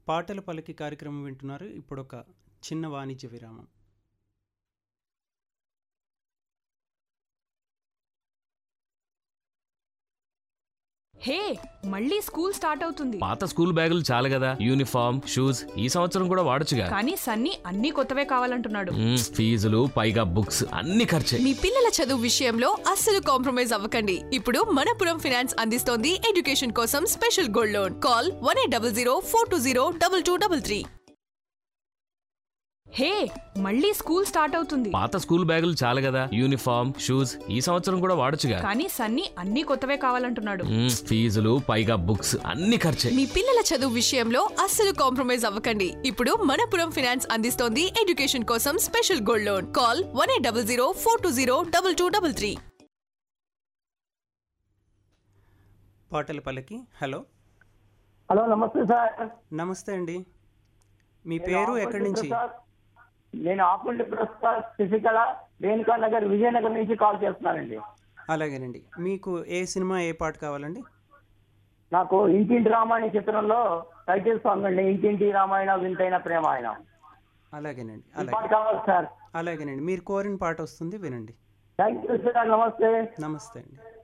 పాటల పలికి కార్యక్రమం వింటున్నారు ఇప్పుడు ఒక చిన్న వాణిజ్య విరామం హే మళ్ళీ స్కూల్ స్టార్ట్ అవుతుంది పాత స్కూల్ బ్యాగులు చాలు కదా యూనిఫామ్ షూస్ ఈ సంవత్సరం కూడా వాడొచ్చుగా కానీ సన్నీ అన్ని కొత్తవే కావాలంటున్నాడు మ్మ్, ఫీజులు పైగా బుక్స్ అన్ని ఖర్చే మీ పిల్లల చదువు విషయంలో అస్సలు కాంప్రమైజ్ అవ్వకండి ఇప్పుడు మనపురం ఫినాన్స్ అందిస్తోంది ఎడ్యుకేషన్ కోసం special gold loan call one eight double zero four two zero double two double three hey మళ్ళీ స్కూల్ స్టార్ట్ అవుతుంది పాత స్కూల్ బ్యాగులు చాలు కదా యూనిఫామ్ షూస్ ఈ సంవత్సరం కూడా వాడొచ్చుగా కానీ సన్నీ అన్ని కొత్తవే కావాలంటున్నాడు మ్మ్, ఫీజులు పైగా బుక్స్ అన్ని ఖర్చే మీ పిల్లల చదువు విషయంలో అస్సలు కాంప్రమైజ్ అవ్వకండి ఇప్పుడు మనపురం ఫినాన్స్ అందిస్తోంది ఎడ్యుకేషన్ కోసం special gold loan call one eight double zero four two zero double two double three పాటల పలికి హలో హలో నమస్తే సార్ నమస్తే అండి మీ నేను పేరు ఆకుల్లి ఎక్కడి నుంచి ప్రసాద్. నేను ఆకుల్లి ప్రసాద్ శశికళ రేణుకా నగర్ విజయనగరం నుంచి కాల్ చేస్తున్నానండి అలాగేనండి మీకు ఏ సినిమా ఏ పాట కావాలండి నాకు ఇంటింటి రామాయణ చిత్రంలో టైటిల్ సాంగ్ అండి ఇంటింటి రామాయణ వింతైన ప్రేమాయణ అలాగేనండి ఈ పాట అలాగే కావాలి సార్ అలాగేనండి మీరు కోరిన పాట వస్తుంది వినండి థ్యాంక్ యూ సార్ నమస్తే నమస్తే అండి